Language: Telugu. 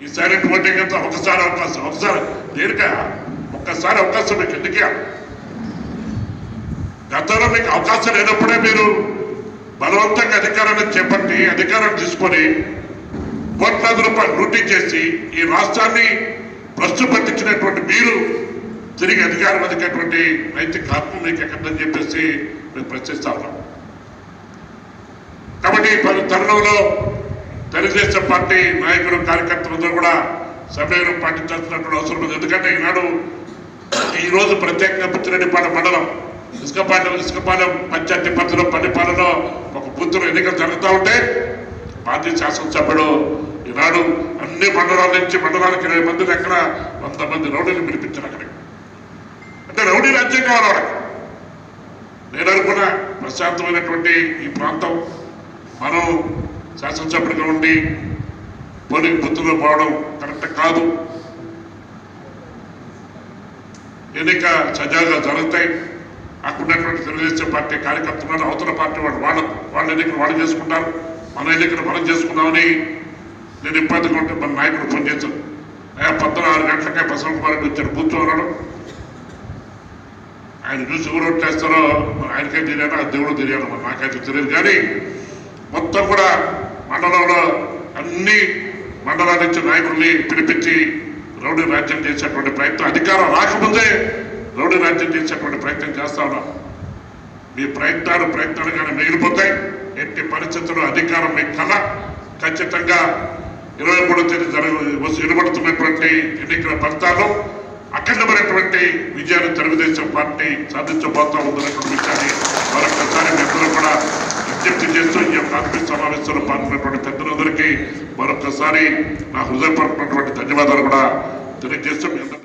ఈసారి పోటీకి వెళ్తే ఒకసారి అవకాశం ఒకసారి దేనికా ఒక్కసారి అవకాశం మీకు ఎందుకే గతంలో మీకు అవకాశం లేనప్పుడే మీరు బలవంతంగా అధికారాన్ని చేపట్టి అధికారాన్ని తీసుకొని కోట్లాది రూపాయలు లూటీ చేసి ఈ రాష్ట్రాన్ని భ్రష్టు పట్టించినటువంటి మీరు తిరిగి అధికారం అదికేటువంటి నైతిక ఆత్మ మీకు ఎక్కడని చెప్పేసి మేము ప్రశ్నిస్తా ఉన్నాం కాబట్టి ఈ పలు తరుణంలో తెలుగుదేశం పార్టీ నాయకులు కార్యకర్తలందరూ కూడా సమయం పాటించాల్సినటువంటి అవసరం ఉంది ఎందుకంటే ఈనాడు ఈ రోజు ప్రత్యేకంగా పుచ్చిరెడ్డిపాలెం మండలం ఇసుకపాలెం ఇసుకపాలెం పంచాయతీ పరిధిలో పల్లిపాలెంలో ఒక బూత్తులో ఎన్నికలు జరుగుతూ ఉంటే మాజీ శాసనసభ్యుడు ఈనాడు అన్ని మండలాల నుంచి మండలానికి ఇరవై మంది ఎక్కడ వంద మంది రౌడీలు పిలిపించారు అక్కడికి అంటే రౌడీ రాజ్యం కావాలి వాళ్ళకి నేను అనుకున్న ప్రశాంతమైనటువంటి ఈ ప్రాంతం మనం శాసనసభ్యుడిగా ఉండి పోలింగ్ బుత్తులో పోవడం కరెక్ట్ కాదు ఎన్నిక సజావుగా జరుగుతాయి అక్కడ ఉన్నటువంటి తెలుగుదేశం పార్టీ కార్యకర్తలు అవతల పార్టీ వాళ్ళు వాళ్ళ వాళ్ళ ఎన్నికలు వాళ్ళు చేసుకుంటారు మన ఎన్నికలు మనం చేసుకుందామని నేను ఇబ్బందిగా ఉంటే మన నాయకుడు ఫోన్ చేశాను అయ్యా పొద్దున ఆరు గంటలకే బసవ కుమార్ రెడ్డి వచ్చారు కూర్చోన్నాడు ఆయన చూసి ఎవరు ఓట్లేస్తారో మరి ఆయనకే తెలియదు ఆ దేవుడు తెలియదు మరి నాకైతే తెలియదు కానీ మొత్తం కూడా మండలంలో అన్ని మండలాల నుంచి నాయకుల్ని పిలిపించి రౌడీ రాజ్యం చేసేటువంటి ప్రయత్నం అధికారం రాకముందే రౌడీ రాజ్యం చేసేటువంటి ప్రయత్నం చేస్తా ఉన్నాం మీ ప్రయత్నాలు ప్రయత్నాలుగానే మిగిలిపోతాయి ఎట్టి పరిస్థితుల్లో అధికారం మీ కళ ఖచ్చితంగా ఇరవై మూడో తేదీ జరగ వినబడుతున్నటువంటి ఎన్నికల ఫలితాలు అఖండమైనటువంటి విజయాన్ని తెలుగుదేశం పార్టీ సాధించబోతా ఉందన్నటువంటి విషయాన్ని మరొకసారి మీ అందరూ కూడా విజ్ఞప్తి చేస్తూ ఈ యొక్క ఆత్మీయ సమావేశంలో పాల్గొన్నటువంటి పెద్దలందరికీ మరొకసారి నా హృదయపూర్వకమైనటువంటి ధన్యవాదాలు కూడా తెలియజేస్తూ మీ అందరికీ